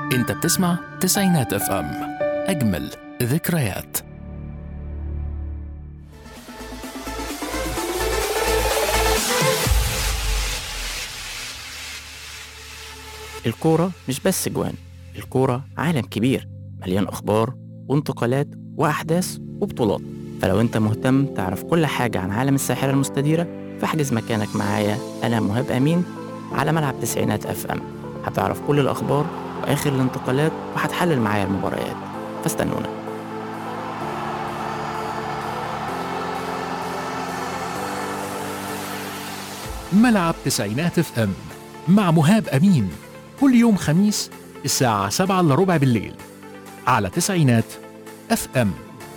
انت بتسمع تسعينات اف ام اجمل ذكريات الكورة مش بس جوان الكورة عالم كبير مليان أخبار وانتقالات وأحداث وبطولات فلو أنت مهتم تعرف كل حاجة عن عالم الساحرة المستديرة فاحجز مكانك معايا أنا مهاب أمين على ملعب تسعينات أف أم هتعرف كل الأخبار وآخر الانتقالات وهتحلل معايا المباريات فاستنونا ملعب تسعينات اف ام مع مهاب امين كل يوم خميس الساعة 7 الا ربع بالليل على تسعينات اف ام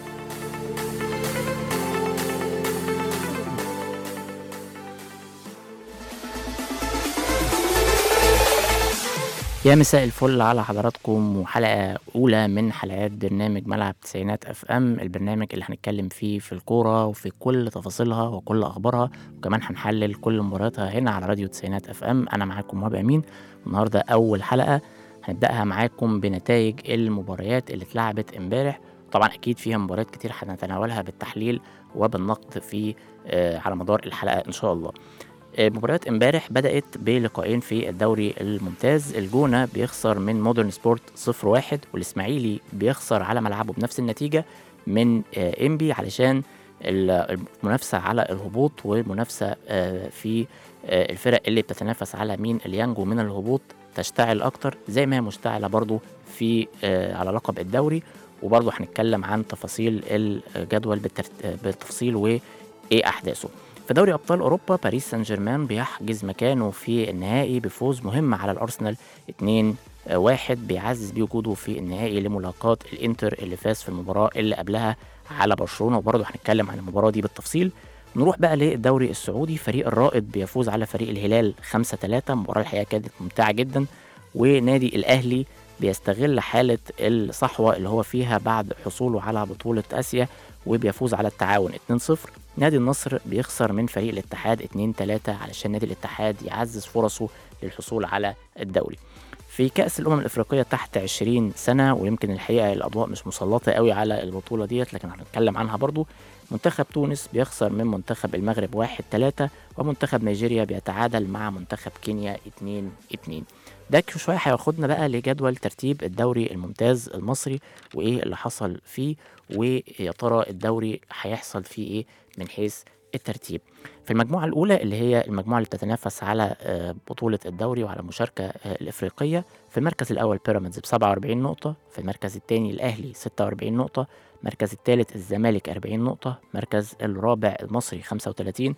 يا مساء الفل على حضراتكم وحلقة أولى من حلقات برنامج ملعب تسعينات أف أم البرنامج اللي هنتكلم فيه في الكورة وفي كل تفاصيلها وكل أخبارها وكمان هنحلل كل مبارياتها هنا على راديو تسعينات أف أم أنا معاكم مهاب أمين النهاردة أول حلقة هنبدأها معاكم بنتائج المباريات اللي اتلعبت امبارح طبعا أكيد فيها مباريات كتير هنتناولها بالتحليل وبالنقد في آه، على مدار الحلقة إن شاء الله آه، مباريات امبارح بدأت بلقاءين في الدوري الممتاز الجونة بيخسر من مودرن سبورت 0-1 والإسماعيلي بيخسر على ملعبه بنفس النتيجة من آه، إنبي علشان ال- المنافسة على الهبوط ومنافسة آه، في آه، الفرق اللي بتتنافس على مين اللي ينجو من الهبوط تشتعل أكتر زي ما هي مشتعلة برضو في آه، على لقب الدوري وبرضو هنتكلم عن تفاصيل الجدول بالترت- آه، بالتفصيل وإيه أحداثه في دوري ابطال اوروبا باريس سان جيرمان بيحجز مكانه في النهائي بفوز مهم على الارسنال 2 واحد بيعزز بيه وجوده في النهائي لملاقاة الانتر اللي فاز في المباراة اللي قبلها على برشلونة وبرضه هنتكلم عن المباراة دي بالتفصيل نروح بقى للدوري السعودي فريق الرائد بيفوز على فريق الهلال 5 3 مباراة الحقيقة كانت ممتعة جدا ونادي الاهلي بيستغل حالة الصحوة اللي هو فيها بعد حصوله على بطولة آسيا وبيفوز على التعاون 2-0 نادي النصر بيخسر من فريق الاتحاد 2-3 علشان نادي الاتحاد يعزز فرصه للحصول على الدوري في كأس الأمم الأفريقية تحت 20 سنة ويمكن الحقيقة الأضواء مش مسلطة قوي على البطولة ديت لكن هنتكلم عنها برضو منتخب تونس بيخسر من منتخب المغرب 1-3 ومنتخب نيجيريا بيتعادل مع منتخب كينيا 2-2 ده شوية هياخدنا بقى لجدول ترتيب الدوري الممتاز المصري وإيه اللي حصل فيه ويا ترى الدوري هيحصل فيه إيه من حيث الترتيب في المجموعة الأولى اللي هي المجموعة اللي بتتنافس على آه، بطولة الدوري وعلى المشاركة آه، الإفريقية في المركز الأول بيراميدز ب 47 نقطة في المركز الثاني الأهلي 46 نقطة المركز الثالث الزمالك 40 نقطة المركز الرابع المصري 35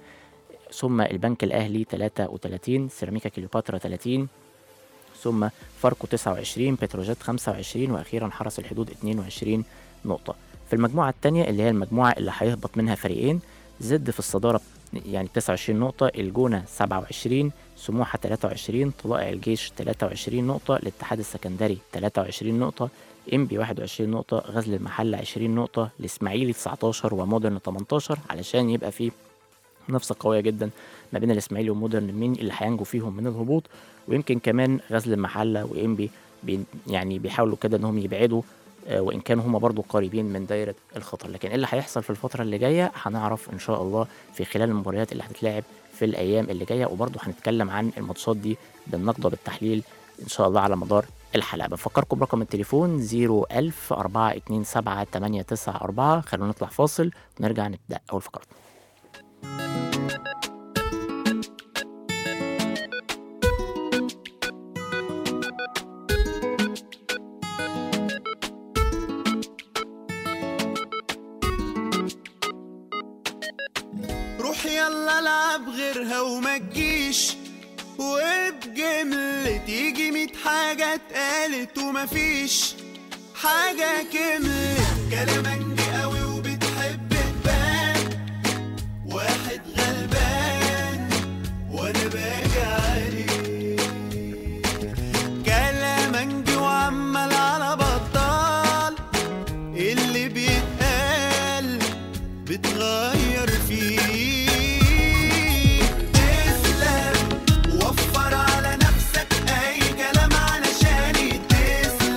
ثم البنك الأهلي 33 سيراميكا كليوباترا 30 ثم فاركو 29 بتروجيت 25 واخيرا حرس الحدود 22 نقطة في المجموعة الثانية اللي هي المجموعة اللي هيهبط منها فريقين زد في الصدارة يعني 29 نقطة الجونة 27 سموحة 23 طلائع الجيش 23 نقطة الاتحاد السكندري 23 نقطة انبي 21 نقطة غزل المحلة 20 نقطة الاسماعيلي 19 ومودرن 18 علشان يبقى في منافسة قوية جدا ما بين الاسماعيلي ومودرن مين اللي هينجو فيهم من الهبوط ويمكن كمان غزل المحلة وانبي بي يعني بيحاولوا كده انهم يبعدوا آه، وان كانوا هما برضو قريبين من دايره الخطر لكن ايه اللي هيحصل في الفتره اللي جايه هنعرف ان شاء الله في خلال المباريات اللي هتتلعب في الايام اللي جايه وبرضو هنتكلم عن الماتشات دي بالنقد وبالتحليل ان شاء الله على مدار الحلقه بفكركم برقم التليفون 01000 427 894 خلونا نطلع فاصل ونرجع نبدا اول فقره روح يلا العب غيرها وما تجيش وبجملة تيجي ميت حاجة اتقالت ومفيش حاجة كملت كلامك قوي وبتحب تبان واحد غلبان وانا باجي عليه كلامك وعمال على بطال اللي بيتقال بتغير فيه تسلم وفر على نفسك اي كلام علشان تسلم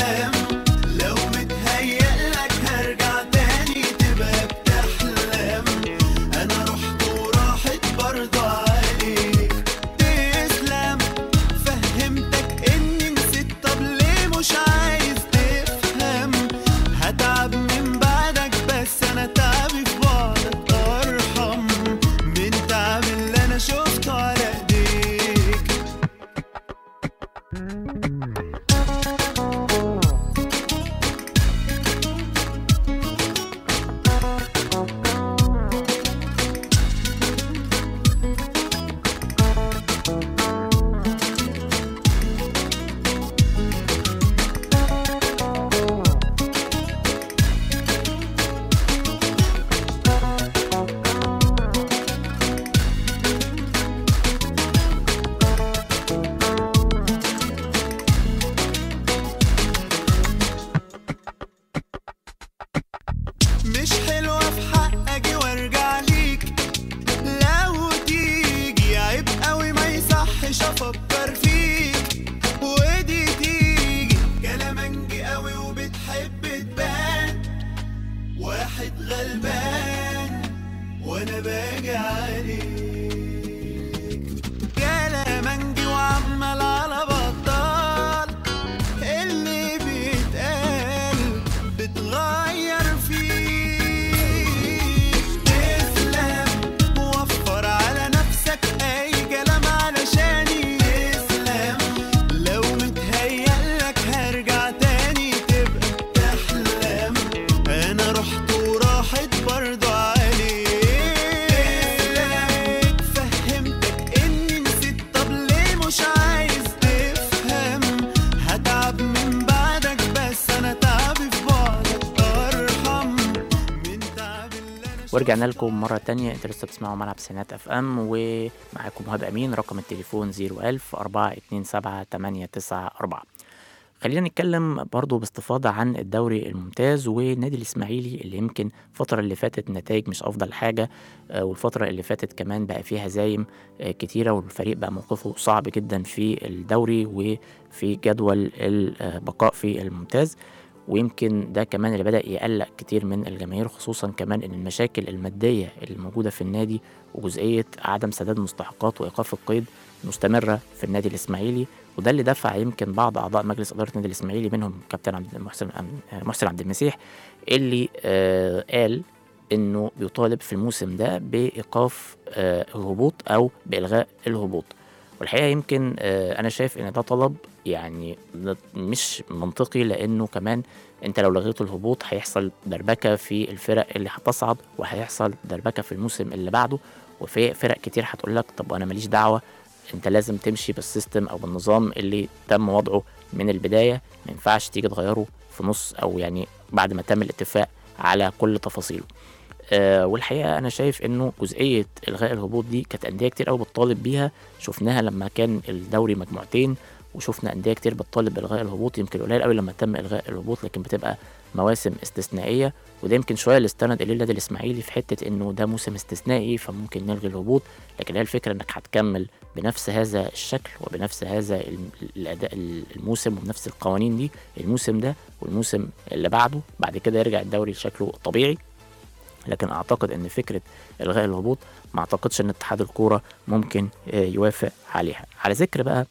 ورجعنا لكم مرة تانية انتوا لسه بتسمعوا ملعب سينات اف ام ومعاكم مهاب امين رقم التليفون 01000 427 894 خلينا نتكلم برضو باستفاضة عن الدوري الممتاز والنادي الإسماعيلي اللي يمكن الفترة اللي فاتت النتائج مش أفضل حاجة آه، والفترة اللي فاتت كمان بقى فيها هزايم آه، كتيرة والفريق بقى موقفه صعب جدا في الدوري وفي جدول البقاء في الممتاز ويمكن ده كمان اللي بدأ يقلق كتير من الجماهير خصوصا كمان ان المشاكل المادية اللي موجودة في النادي وجزئية عدم سداد مستحقات وإيقاف القيد مستمرة في النادي الإسماعيلي وده اللي دفع يمكن بعض أعضاء مجلس إدارة النادي الإسماعيلي منهم كابتن عبد المحسن محسن عبد المسيح اللي آه قال إنه بيطالب في الموسم ده بإيقاف آه الهبوط أو بإلغاء الهبوط والحقيقة يمكن آه أنا شايف إن ده طلب يعني ده مش منطقي لأنه كمان أنت لو لغيت الهبوط هيحصل دربكة في الفرق اللي هتصعد وهيحصل دربكة في الموسم اللي بعده وفي فرق كتير هتقول لك طب أنا ماليش دعوة انت لازم تمشي بالسيستم او بالنظام اللي تم وضعه من البدايه ما ينفعش تيجي تغيره في نص او يعني بعد ما تم الاتفاق على كل تفاصيله آه والحقيقه انا شايف انه جزئيه الغاء الهبوط دي كانت انديه كتير قوي بتطالب بيها شفناها لما كان الدوري مجموعتين وشفنا انديه كتير بتطالب بالغاء الهبوط يمكن قليل قوي لما تم الغاء الهبوط لكن بتبقى مواسم استثنائيه وده يمكن شويه اللي استند اليه النادي الاسماعيلي في حته انه ده موسم استثنائي فممكن نلغي الهبوط لكن هي الفكره انك هتكمل بنفس هذا الشكل وبنفس هذا ال- الاداء الموسم وبنفس القوانين دي الموسم ده والموسم اللي بعده بعد كده يرجع الدوري لشكله الطبيعي لكن اعتقد ان فكره الغاء الهبوط ما اعتقدش ان اتحاد الكوره ممكن آه، يوافق عليها على ذكر بقى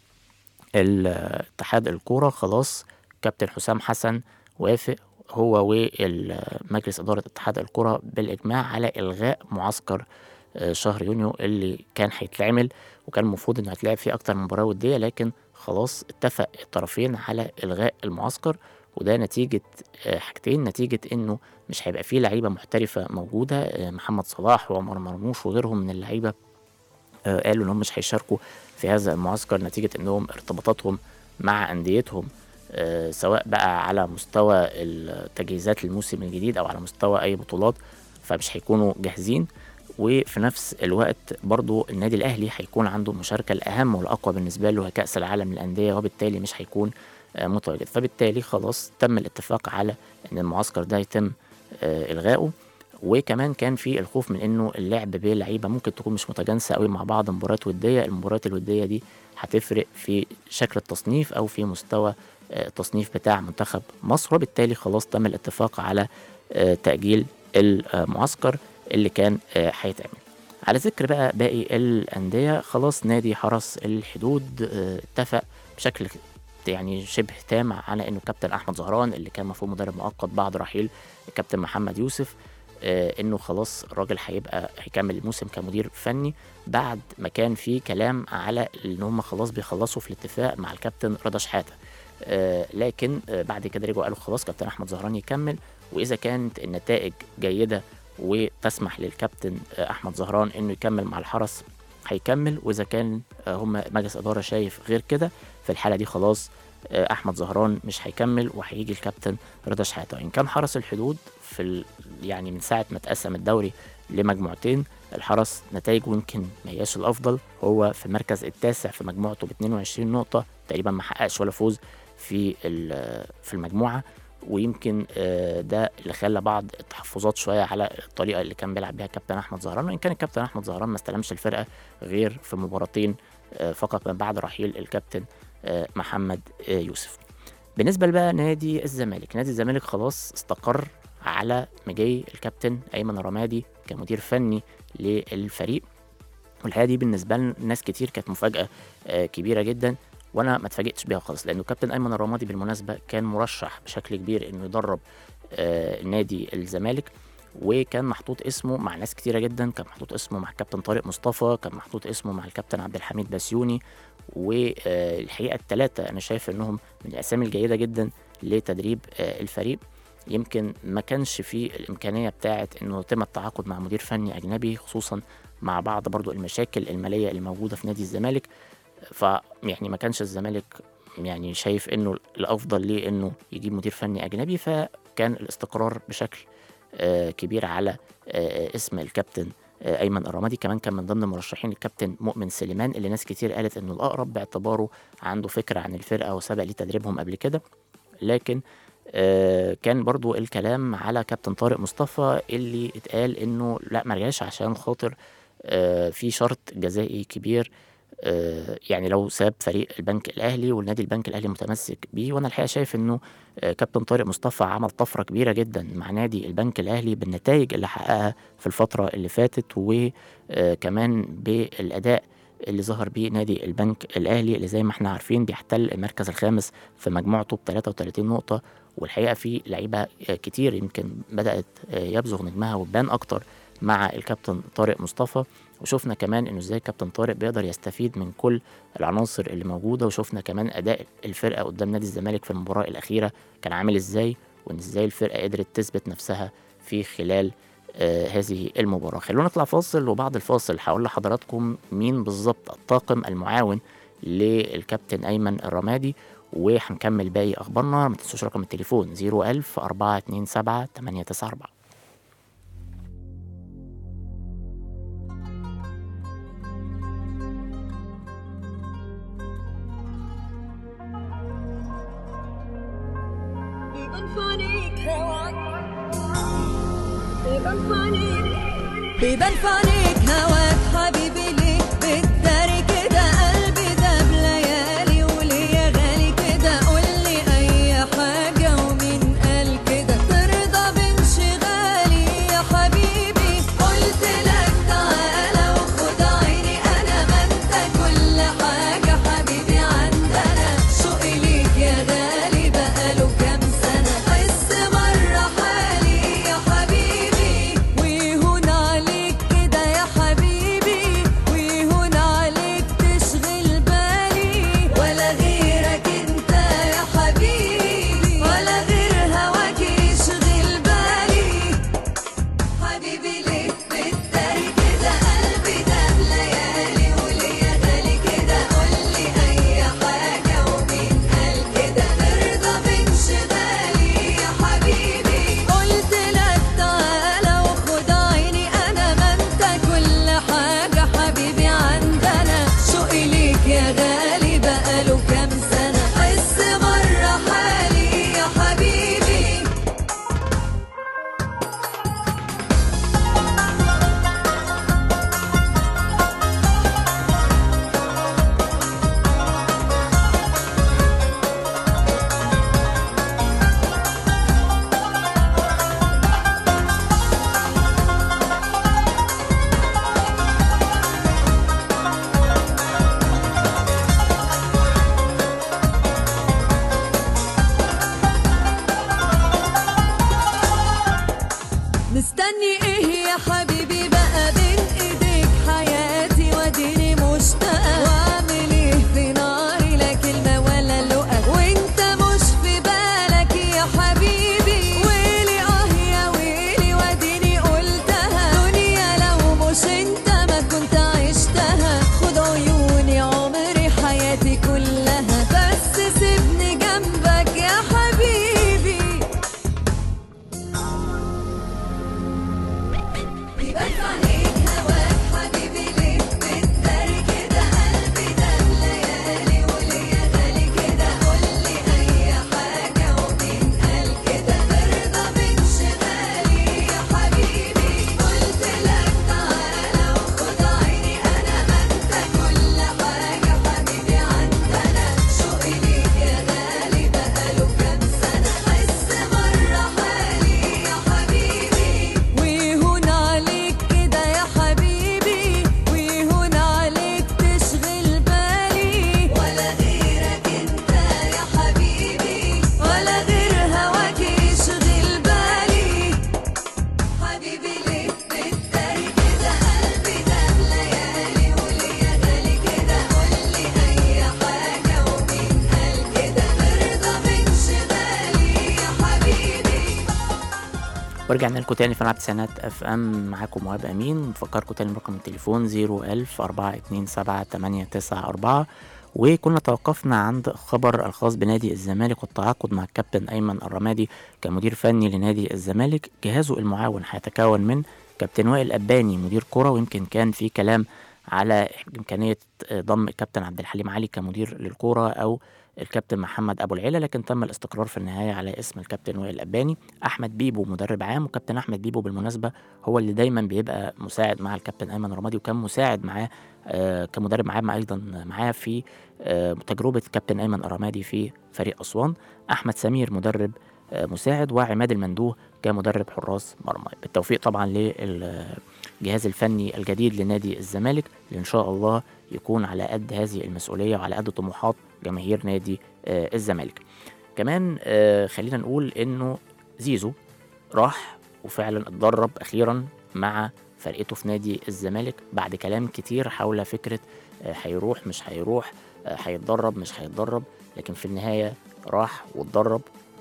اتحاد الكوره خلاص كابتن حسام حسن وافق هو ومجلس إدارة اتحاد الكرة بالإجماع على إلغاء معسكر آه، شهر يونيو اللي كان هيتعمل وكان المفروض إنه هيتلعب فيه أكتر من مباراة ودية لكن خلاص اتفق الطرفين على إلغاء المعسكر وده نتيجة آه، حاجتين نتيجة إنه مش هيبقى فيه لعيبة محترفة موجودة آه، محمد صلاح وعمر مرموش وغيرهم من اللعيبة آه، قالوا إنهم مش هيشاركوا في هذا المعسكر نتيجة إنهم ارتباطاتهم مع أنديتهم آه، سواء بقى على مستوى التجهيزات للموسم الجديد أو على مستوى أي بطولات فمش هيكونوا جاهزين وفي نفس الوقت برضو النادي الأهلي هيكون عنده المشاركة الأهم والأقوى بالنسبة له هي كأس العالم للأندية وبالتالي مش هيكون آه، متواجد فبالتالي خلاص تم الاتفاق على أن المعسكر ده يتم آه، إلغائه وكمان كان في الخوف من انه اللعب بلعيبه ممكن تكون مش متجانسه قوي مع بعض مباريات وديه المباريات الوديه دي هتفرق في شكل التصنيف او في مستوى آه، التصنيف بتاع منتخب مصر وبالتالي خلاص تم الاتفاق على آه، تاجيل المعسكر اللي كان آه، هيتعمل على ذكر بقى باقي الانديه خلاص نادي حرس الحدود آه، اتفق بشكل يعني شبه تام على انه كابتن احمد زهران اللي كان المفروض مدرب مؤقت بعد رحيل الكابتن محمد يوسف آه، انه خلاص الراجل هيبقى هيكمل الموسم كمدير فني بعد ما كان في كلام على ان هم خلاص بيخلصوا في الاتفاق مع الكابتن رضا شحاته آه، لكن آه، بعد كده رجعوا قالوا خلاص كابتن احمد زهران يكمل واذا كانت النتائج جيده وتسمح للكابتن آه، احمد زهران انه يكمل مع الحرس هيكمل واذا كان آه، هم مجلس اداره شايف غير كده في الحاله دي خلاص آه، احمد زهران مش هيكمل وهيجي الكابتن رضا شحاته ان كان حرس الحدود في ال... يعني من ساعه ما اتقسم الدوري لمجموعتين الحرس نتائجه يمكن ما هياش الافضل هو في المركز التاسع في مجموعته ب 22 نقطه تقريبا ما حققش ولا فوز في ال- في المجموعه ويمكن آه، ده اللي خلى بعض التحفظات شويه على الطريقه اللي كان بيلعب بيها الكابتن احمد زهران وان كان الكابتن احمد زهران ما استلمش الفرقه غير في مباراتين آه، فقط من بعد رحيل الكابتن آه، محمد آه، يوسف بالنسبه بقى نادي الزمالك نادي الزمالك خلاص استقر على مجي الكابتن ايمن رمادي كمدير فني للفريق والحقيقه دي بالنسبه لناس كتير كانت مفاجاه آه، كبيره جدا وانا ما اتفاجئتش بيها خالص لانه كابتن ايمن الرمادي بالمناسبه كان مرشح بشكل كبير انه يدرب آه، نادي الزمالك وكان محطوط اسمه مع ناس كتيره جدا كان محطوط اسمه مع الكابتن طارق مصطفى كان محطوط اسمه مع الكابتن عبد الحميد بسيوني والحقيقه الثلاثه انا شايف انهم من الاسامي الجيده جدا لتدريب آه، الفريق يمكن ما كانش فيه الامكانيه بتاعه انه يتم التعاقد مع مدير فني اجنبي خصوصا مع بعض برضو المشاكل الماليه اللي موجوده في نادي الزمالك ف يعني ما كانش الزمالك يعني شايف انه الافضل ليه انه يجيب مدير فني اجنبي فكان الاستقرار بشكل آه، كبير على آه، آه، اسم الكابتن آه، ايمن الرمادي كمان كان من ضمن مرشحين الكابتن مؤمن سليمان اللي ناس كتير قالت انه الاقرب باعتباره عنده فكره عن الفرقه وسبق ليه تدريبهم قبل كده لكن آه، كان برضو الكلام على كابتن طارق مصطفى اللي اتقال انه لا ما رجعش عشان خاطر آه، في شرط جزائي كبير آه، يعني لو ساب فريق البنك الاهلي والنادي البنك الاهلي متمسك بيه وانا الحقيقه شايف انه آه، كابتن طارق مصطفى عمل طفره كبيره جدا مع نادي البنك الاهلي بالنتائج اللي حققها في الفتره اللي فاتت وكمان بالاداء اللي ظهر بيه نادي البنك الاهلي اللي زي ما احنا عارفين بيحتل المركز الخامس في مجموعته ب 33 نقطه والحقيقه في لعيبه آه، كتير يمكن بدات آه، يبزغ نجمها وتبان اكتر مع الكابتن طارق مصطفى وشفنا كمان انه ازاي كابتن طارق بيقدر يستفيد من كل العناصر اللي موجوده وشفنا كمان اداء الفرقه قدام نادي الزمالك في المباراه الاخيره كان عامل ازاي وان ازاي الفرقه قدرت تثبت نفسها في خلال آه هذه المباراه خلونا نطلع فاصل وبعد الفاصل هقول لحضراتكم مين بالظبط الطاقم المعاون للكابتن ايمن الرمادي وهنكمل باقي اخبارنا ما تنسوش رقم التليفون 01000 427 894 بيبان فانيك هواك بيبان فانيك بيبان فانيك هواك حبيبي ليه بتداري كده قلبي ده بليالي وليا غالي كده قولي اي حاجة ومين قال كده ترضى بانشغالي يا حبيبي قلت لك تعالى وخد عيني انا ما انت كل حاجة حبيبي عندنا شوقي ليك يا غالي بقاله كام سنة حس مرة حالي يا حبيبي ويهون عليك كده يا حبيبي ويهون عليك تشغل بالي ولا غيرك انت يا حبيبي ولا غير هواك يشغل بالي حبيبي ليه بتداري كده قلبي ده بليالي وليا غالي كده قولي اي حاجة ومين قال كده ترضى بانشغالي يا حبيبي قلت لك تعالى وخد عيني انا ما انت كل حاجة حبيبي عندنا شوقي ليك يا غالي بقاله كام سنة حس مرة حالي يا حبيبي مستني ايه يا حبيبي بقى بين ايديك حياتي واديني مشتاقة واعمل ايه في ناري لا كلمة ولا لقا وانت مش في بالك يا حبيبي ويلي اه يا ويلي واديني قلتها دنيا لو مش انت ما كنت عشتها خد عيوني عمري حياتي كلها بس سيبني جنبك يا حبيبي بيبان في عينيك هواك حبيبي ليه بتداري كده قلبي ده بليالي وليا غالي كده قولي أي حاجة ومين قال كده ترضى بانشغالي يا حبيبي قلت لك تعالى وخد عيني أنا ما انت كل حاجة حبيبي عندنا شوقي ليك يا غالي بقاله كام سنة حس مرة حالي يا حبيبي ويهون عليك كده يا حبيبي ويهون عليك تشغل بالي ولا غيرك انت يا حبيبي ولا غير هواك يشغل بالي حبيبي ليه بتداري كده قلبي ده بليالي وليا غالي كده قولي اي حاجة ومين قال كده ترضى بانشغالي يا حبيبي ورجعنا لكم تاني في ملعب تسعينات اف ام معاكم مهاب امين بفكركم تاني برقم التليفون 01000 427 894 وكنا توقفنا عند خبر الخاص بنادي الزمالك والتعاقد مع الكابتن أيمن الرمادي كمدير فني لنادي الزمالك جهازه المعاون هيتكون من كابتن وائل أباني مدير كرة ويمكن كان في كلام على إمكانية ضم الكابتن عبد الحليم علي كمدير للكرة أو الكابتن محمد أبو العلا لكن تم الاستقرار في النهاية على اسم الكابتن وائل أباني أحمد بيبو مدرب عام وكابتن أحمد بيبو بالمناسبة هو اللي دايما بيبقى مساعد مع الكابتن أيمن رمادي وكان مساعد معاه آه كمدرب عام أيضا معاه في آه تجربة كابتن أيمن الرمادي في فريق أسوان أحمد سمير مدرب آه مساعد وعماد المندوه كمدرب حراس مرمى بالتوفيق طبعا للجهاز الفني الجديد لنادي الزمالك اللي إن شاء الله يكون على قد هذه المسؤولية وعلى قد طموحات جماهير نادي آه الزمالك كمان آه خلينا نقول انه زيزو راح وفعلا اتدرب اخيرا مع فرقته في نادي الزمالك بعد كلام كتير حول فكرة آه هيروح مش هيروح آه هيتدرب مش هيتدرب لكن في النهاية راح واتدرب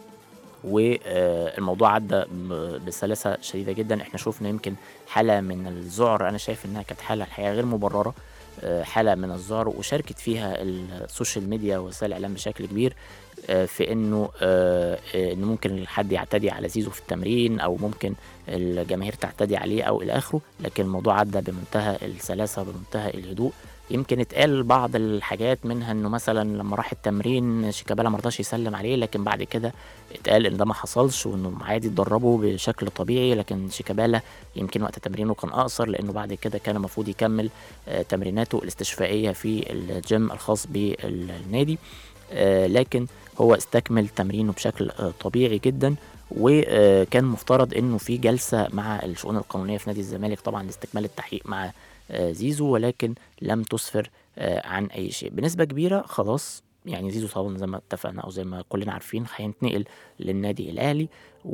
والموضوع عدى ب- بسلاسة شديدة جدا احنا شفنا يمكن حالة من الذعر انا شايف انها كانت حالة الحقيقة غير مبررة آه، حالة من الذعر وشاركت فيها السوشيال ميديا ووسائل الاعلام بشكل كبير آه، في انه آه، آه، انه ممكن حد يعتدي على زيزو في التمرين او ممكن الجماهير تعتدي عليه او الى اخره لكن الموضوع عدى بمنتهى السلاسة وبمنتهى الهدوء يمكن اتقال بعض الحاجات منها انه مثلا لما راح التمرين شيكابالا مرضاش يسلم عليه لكن بعد كده اتقال ان ده ما حصلش وانه عادي اتدربوا بشكل طبيعي لكن شيكابالا يمكن وقت تمرينه كان اقصر لانه بعد كده كان المفروض يكمل آه، تمريناته الاستشفائيه في الجيم الخاص بالنادي آه، لكن هو استكمل تمرينه بشكل آه، طبيعي جدا وكان مفترض انه في جلسه مع الشؤون القانونيه في نادي الزمالك طبعا لاستكمال التحقيق مع آه، زيزو ولكن لم تسفر آه، عن اي شيء بنسبه كبيره خلاص يعني زيزو طبعا زي ما اتفقنا او زي ما كلنا عارفين هينتقل للنادي الاهلي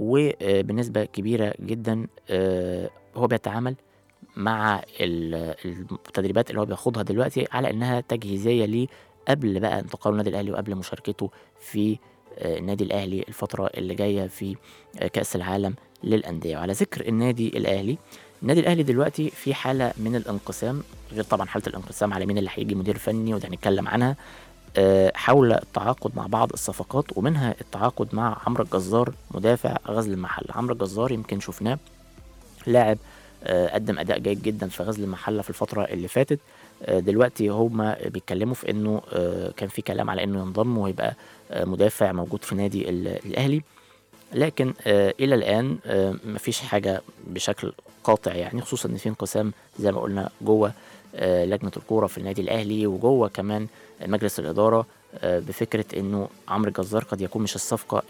وبنسبه كبيره جدا آه، هو بيتعامل مع ال- التدريبات اللي هو بياخدها دلوقتي على انها تجهيزيه ليه قبل بقى انتقاله النادي الاهلي وقبل مشاركته في آه، النادي الاهلي الفتره اللي جايه في آه، كاس العالم للانديه وعلى ذكر النادي الاهلي النادي الاهلي دلوقتي في حاله من الانقسام غير طبعا حاله الانقسام على مين اللي هيجي مدير فني وده هنتكلم عنها آه، حول التعاقد مع بعض الصفقات ومنها التعاقد مع عمرو الجزار مدافع غزل المحله عمرو الجزار يمكن شفناه لاعب آه، قدم اداء جيد جدا في غزل المحله في الفتره اللي فاتت آه، دلوقتي هما بيتكلموا في انه آه، كان في كلام على انه ينضم ويبقى آه، مدافع موجود في نادي ال- الاهلي لكن آه، الى الان آه، مفيش حاجه بشكل قاطع يعني خصوصا ان في انقسام زي ما قلنا جوه آه، لجنه الكوره في النادي الاهلي وجوه كمان مجلس الاداره آه، بفكره انه عمرو الجزار قد يكون مش الصفقه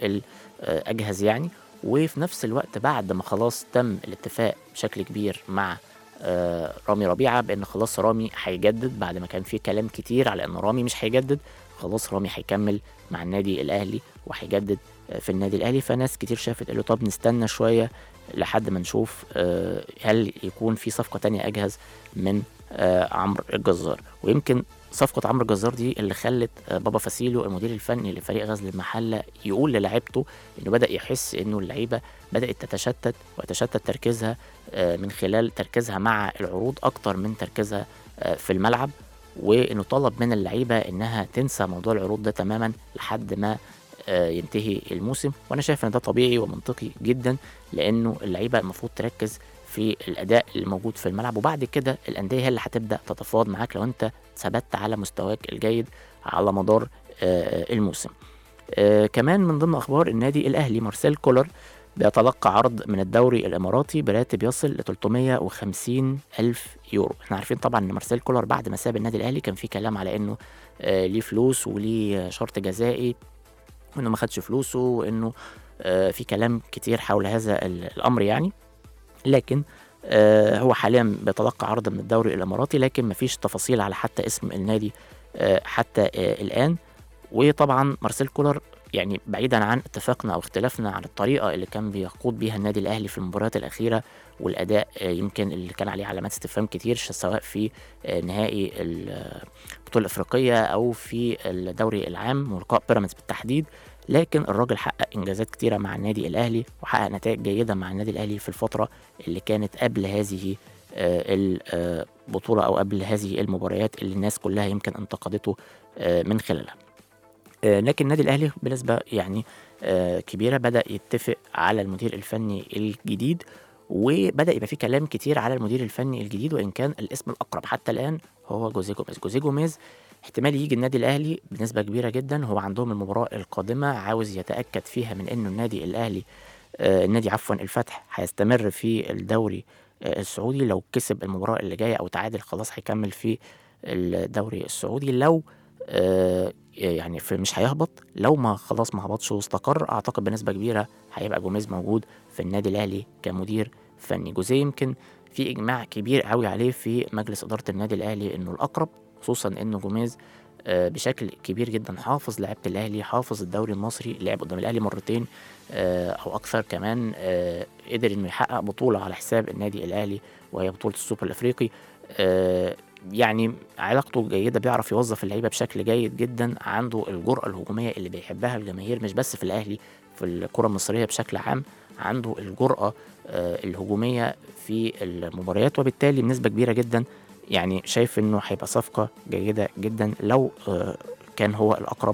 الاجهز يعني وفي نفس الوقت بعد ما خلاص تم الاتفاق بشكل كبير مع آه، رامي ربيعه بان خلاص رامي هيجدد بعد ما كان في كلام كتير على ان رامي مش هيجدد خلاص رامي هيكمل مع النادي الاهلي وهيجدد آه، في النادي الاهلي فناس كتير شافت قالوا طب نستنى شويه لحد ما نشوف آه، هل يكون في صفقه تانية اجهز من آه، عمرو الجزار ويمكن صفقة عمرو الجزار دي اللي خلت آه، بابا فاسيلو المدير الفني لفريق غزل المحلة يقول للاعيبته انه بدأ يحس انه اللعيبة بدأت تتشتت ويتشتت تركيزها آه، من خلال تركيزها مع العروض اكتر من تركيزها آه، في الملعب وانه طلب من اللعيبة انها تنسى موضوع العروض ده تماما لحد ما آه، ينتهي الموسم وانا شايف ان ده طبيعي ومنطقي جدا لانه اللعيبه المفروض تركز في الاداء الموجود في الملعب وبعد كده الانديه هي اللي هتبدا تتفاوض معاك لو انت ثبت على مستواك الجيد على مدار آه، الموسم آه، كمان من ضمن اخبار النادي الاهلي مارسيل كولر بيتلقى عرض من الدوري الاماراتي براتب يصل ل 350 الف يورو احنا عارفين طبعا ان مارسيل كولر بعد ما ساب النادي الاهلي كان في كلام على انه آه، ليه فلوس وليه شرط جزائي وانه ما خدش فلوسه وانه آه، في كلام كتير حول هذا ال- الامر يعني لكن آه، هو حاليا بيتلقى عرض من الدوري الاماراتي لكن مفيش تفاصيل على حتى اسم النادي آه، حتى آه، الان وطبعا مارسيل كولر يعني بعيدا عن اتفاقنا او اختلافنا عن الطريقه اللي كان بيقود بيها النادي الاهلي في المباريات الاخيره والاداء آه، يمكن اللي كان عليه علامات استفهام كتير سواء في آه، نهائي البطوله الافريقيه او في الدوري العام ولقاء بيراميدز بالتحديد لكن الراجل حقق انجازات كتيره مع النادي الاهلي وحقق نتائج جيده مع النادي الاهلي في الفتره اللي كانت قبل هذه البطوله او قبل هذه المباريات اللي الناس كلها يمكن انتقدته آه، من خلالها آه، لكن النادي الاهلي بنسبه يعني آه، كبيره بدا يتفق على المدير الفني الجديد وبدا يبقى في كلام كتير على المدير الفني الجديد وان كان الاسم الاقرب حتى الان هو جوزيه جوميز جوزيه جوميز احتمال يجي النادي الاهلي بنسبه كبيره جدا هو عندهم المباراه القادمه عاوز يتاكد فيها من انه النادي الاهلي آه، النادي عفوا الفتح هيستمر في الدوري آه، السعودي لو كسب المباراه اللي جايه او تعادل خلاص هيكمل في الدوري السعودي لو آه، يعني في مش هيهبط لو ما خلاص ما هبطش واستقر اعتقد بنسبه كبيره هيبقى جوميز موجود في النادي الاهلي كمدير فني جوزيه يمكن في اجماع كبير قوي عليه في مجلس اداره النادي الاهلي انه الاقرب خصوصا انه جوميز آه، بشكل كبير جدا حافظ لعيبه الاهلي حافظ الدوري المصري لعب قدام الاهلي مرتين آه، او اكثر كمان آه، قدر انه يحقق بطوله على حساب النادي الاهلي وهي بطوله السوبر الافريقي آه، يعني علاقته جيده بيعرف يوظف اللعيبه بشكل جيد جدا عنده الجرأه الهجوميه اللي بيحبها الجماهير مش بس في الاهلي في الكره المصريه بشكل عام عنده الجرأه آه، الهجوميه في المباريات وبالتالي بنسبه كبيره جدا يعني شايف انه هيبقى صفقه جيده جدا لو آه، كان هو الاقرب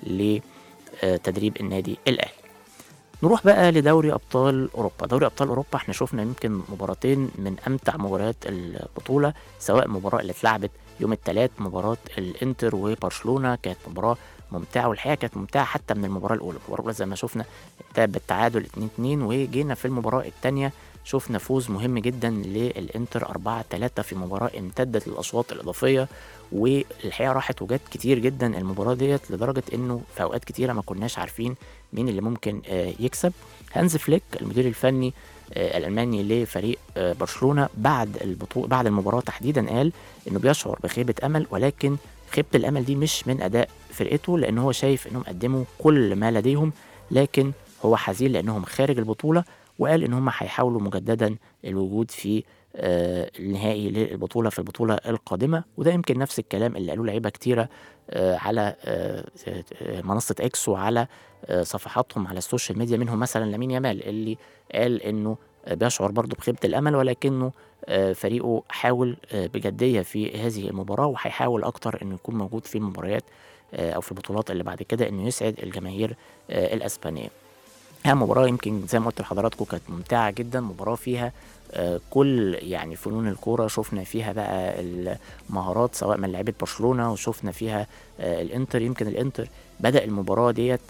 لتدريب النادي الاهلي نروح بقى لدوري ابطال اوروبا دوري ابطال اوروبا احنا شفنا يمكن مباراتين من امتع مباريات البطوله سواء المباراه اللي اتلعبت يوم الثلاث مباراه الانتر وبرشلونه كانت مباراه ممتعه والحقيقه كانت ممتعه حتى من المباراه الاولى المباراه الاولى زي ما شفنا انتهت بالتعادل 2 2 وجينا في المباراه الثانيه شفنا فوز مهم جدا للانتر 4 3 في مباراه امتدت للاشواط الاضافيه والحقيقه راحت وجات كتير جدا المباراه ديت لدرجه انه في اوقات كتيره ما كناش عارفين مين اللي ممكن آه، يكسب هانز فليك المدير الفني آه، الالماني لفريق آه، برشلونه بعد البطوله بعد المباراه تحديدا قال انه بيشعر بخيبه امل ولكن خيبه الامل دي مش من اداء فرقته لان هو شايف انهم قدموا كل ما لديهم لكن هو حزين لانهم خارج البطوله وقال ان هم هيحاولوا مجددا الوجود في آه، النهائي للبطوله في البطوله القادمه وده يمكن نفس الكلام اللي قالوه لعيبه كتيره آه، على آه، آه، منصه اكس وعلى آه، صفحاتهم على السوشيال ميديا منهم مثلا لامين يامال اللي قال انه آه، بيشعر برضه بخيبه الامل ولكنه آه، فريقه حاول آه، بجديه في هذه المباراه وهيحاول اكتر انه يكون موجود في المباريات آه، او في البطولات اللي بعد كده انه يسعد الجماهير آه، الاسبانيه هي مباراة يمكن زي ما قلت لحضراتكم كانت ممتعة جدا مباراة فيها آه، كل يعني فنون الكورة شفنا فيها بقى المهارات سواء من لعيبة برشلونة وشفنا فيها آه، الانتر يمكن الانتر بدأ المباراة ديت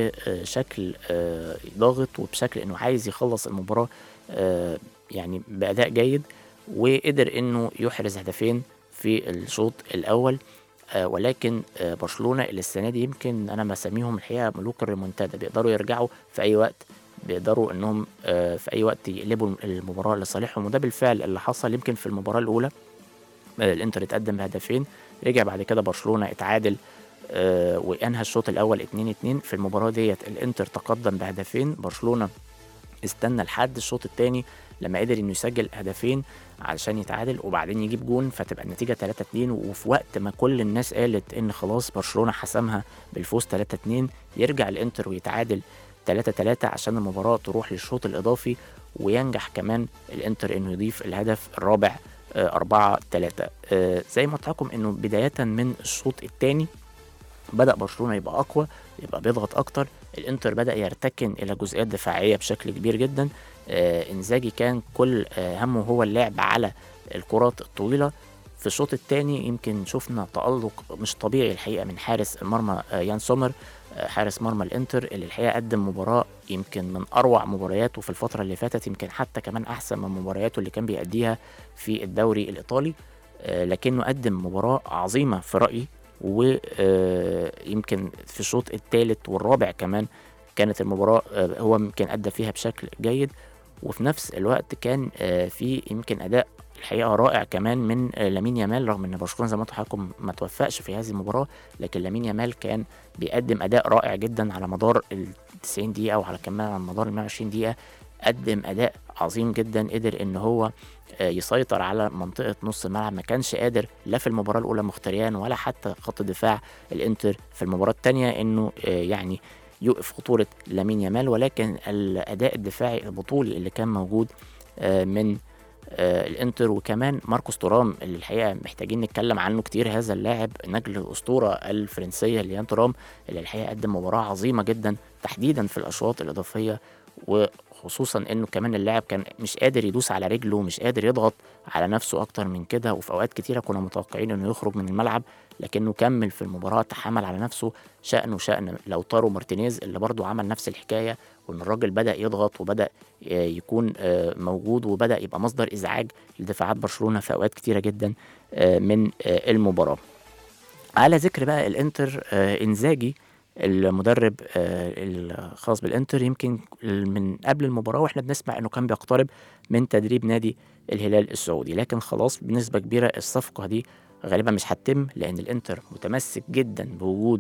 بشكل آه، ضاغط وبشكل انه عايز يخلص المباراة آه، يعني بأداء جيد وقدر انه يحرز هدفين في الشوط الاول آه، ولكن آه، برشلونه اللي السنه دي يمكن انا بسميهم الحقيقه ملوك الريمونتادا بيقدروا يرجعوا في اي وقت بيقدروا انهم آه، في اي وقت يقلبوا المباراه لصالحهم وده بالفعل اللي حصل يمكن في المباراه الاولى آه، الانتر اتقدم بهدفين رجع بعد كده برشلونه اتعادل آه، وانهى الشوط الاول 2 2 في المباراه ديت الانتر تقدم بهدفين برشلونه استنى لحد الشوط الثاني لما قدر انه يسجل هدفين علشان يتعادل وبعدين يجيب جون فتبقى النتيجه 3 2 وفي وقت ما كل الناس قالت ان خلاص برشلونه حسمها بالفوز 3 2 يرجع الانتر ويتعادل 3 3 عشان المباراه تروح للشوط الاضافي وينجح كمان الانتر انه يضيف الهدف الرابع 4 3 زي ما قلت لكم انه بدايه من الشوط الثاني بدا برشلونه يبقى اقوى يبقى بيضغط اكتر الانتر بدا يرتكن الى جزئيات دفاعيه بشكل كبير جدا آه انزاجي كان كل آه همه هو اللعب على الكرات الطويله في الشوط الثاني يمكن شفنا تألق مش طبيعي الحقيقه من حارس المرمى آه يان سومر آه حارس مرمى الانتر اللي الحقيقه قدم مباراه يمكن من اروع مبارياته في الفتره اللي فاتت يمكن حتى كمان احسن من مبارياته اللي كان بيأديها في الدوري الايطالي آه لكنه قدم مباراه عظيمه في رايي ويمكن في الشوط الثالث والرابع كمان كانت المباراة آه، هو يمكن أدى فيها بشكل جيد وفي نفس الوقت كان آه، في يمكن أداء الحقيقة رائع كمان من آه، لامين يامال رغم إن برشلونة زي ما قلت لحضراتكم ما توفقش في هذه المباراة لكن لامين يامال كان بيقدم أداء رائع جدا على مدار ال 90 دقيقة وعلى كمان على مدار ال 120 دقيقة قدم أداء عظيم جدا قدر إن هو آه، يسيطر على منطقة نص الملعب ما كانش قادر لا في المباراة الأولى مختريان ولا حتى خط دفاع الإنتر في المباراة الثانية إنه آه، يعني يوقف خطورة لامين يامال ولكن الأداء الدفاعي البطولي اللي كان موجود آه، من آه، الانتر وكمان ماركوس تورام اللي الحقيقه محتاجين نتكلم عنه كتير هذا اللاعب نجل الاسطوره الفرنسيه ليان تورام اللي الحقيقه قدم مباراه عظيمه جدا تحديدا في الاشواط الاضافيه وخصوصا انه كمان اللاعب كان مش قادر يدوس على رجله مش قادر يضغط على نفسه اكتر من كده وفي اوقات كتيره كنا متوقعين انه يخرج من الملعب لكنه كمل في المباراه تحمل على نفسه شأنه شأن لوتارو مارتينيز اللي برضه عمل نفس الحكايه وان الراجل بدأ يضغط وبدأ آه، يكون آه، موجود وبدأ يبقى مصدر ازعاج لدفاعات برشلونه في اوقات كتيره جدا آه، من آه، المباراه. على ذكر بقى الانتر آه، انزاجي المدرب آه، الخاص بالانتر يمكن من قبل المباراه واحنا بنسمع انه كان بيقترب من تدريب نادي الهلال السعودي لكن خلاص بنسبه كبيره الصفقه دي غالبا مش هتتم لان الانتر متمسك جدا بوجود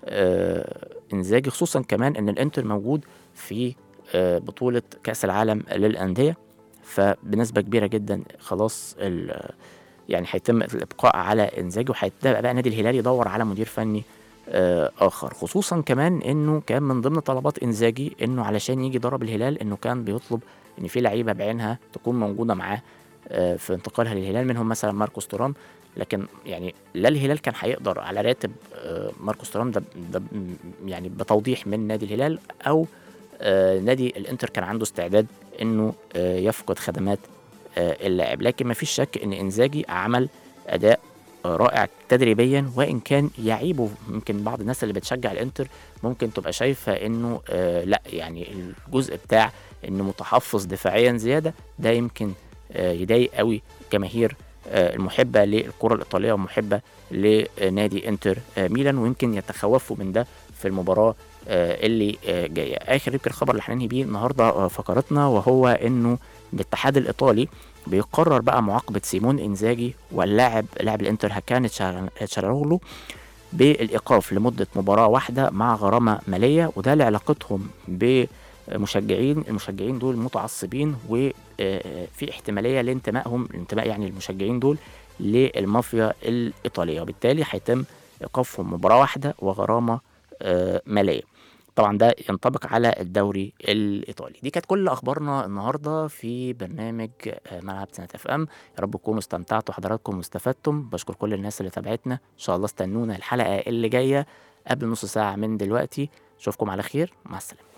آه، انزاجي خصوصا كمان ان الانتر موجود في آه، بطوله كاس العالم للانديه فبنسبه كبيره جدا خلاص ال- يعني هيتم الابقاء على انزاجي وهيبدا بقى نادي الهلال يدور على مدير فني آه، اخر خصوصا كمان انه كان من ضمن طلبات انزاجي انه علشان يجي ضرب الهلال انه كان بيطلب ان في لعيبه بعينها تكون موجوده معاه آه، في انتقالها للهلال منهم مثلا ماركوس تورام لكن يعني لا الهلال كان هيقدر على راتب آه، ماركوس تورام ده, ده م- يعني بتوضيح من نادي الهلال او آه، نادي الانتر كان عنده استعداد انه آه، يفقد خدمات آه، اللاعب لكن ما فيش شك ان انزاجي عمل اداء آه، رائع تدريبيا وان كان يعيبه يمكن بعض الناس اللي بتشجع الانتر ممكن تبقى شايفه انه آه لا يعني الجزء بتاع انه متحفظ دفاعيا زياده ده يمكن آه يضايق قوي جماهير آه المحبه للكره الايطاليه ومحبه لنادي انتر آه ميلان ويمكن يتخوفوا من ده في المباراه آه اللي آه جايه اخر يمكن خبر اللي هننهي بيه النهارده آه فقرتنا وهو انه الاتحاد الايطالي بيقرر بقى معاقبه سيمون انزاجي واللاعب لاعب الانتر هكان تشارلوغلو بالايقاف لمده مباراه واحده مع غرامه ماليه وده لعلاقتهم بمشجعين المشجعين دول متعصبين وفي احتماليه لانتمائهم الانتماء يعني المشجعين دول للمافيا الايطاليه وبالتالي هيتم ايقافهم مباراه واحده وغرامه آه، ماليه طبعا ده ينطبق على الدوري الايطالي دي كانت كل اخبارنا النهارده في برنامج آه، ملعب سنه اف ام يا رب تكونوا استمتعتوا حضراتكم واستفدتم بشكر كل الناس اللي تابعتنا ان شاء الله استنونا الحلقه اللي جايه قبل نص ساعه من دلوقتي اشوفكم على خير مع السلامه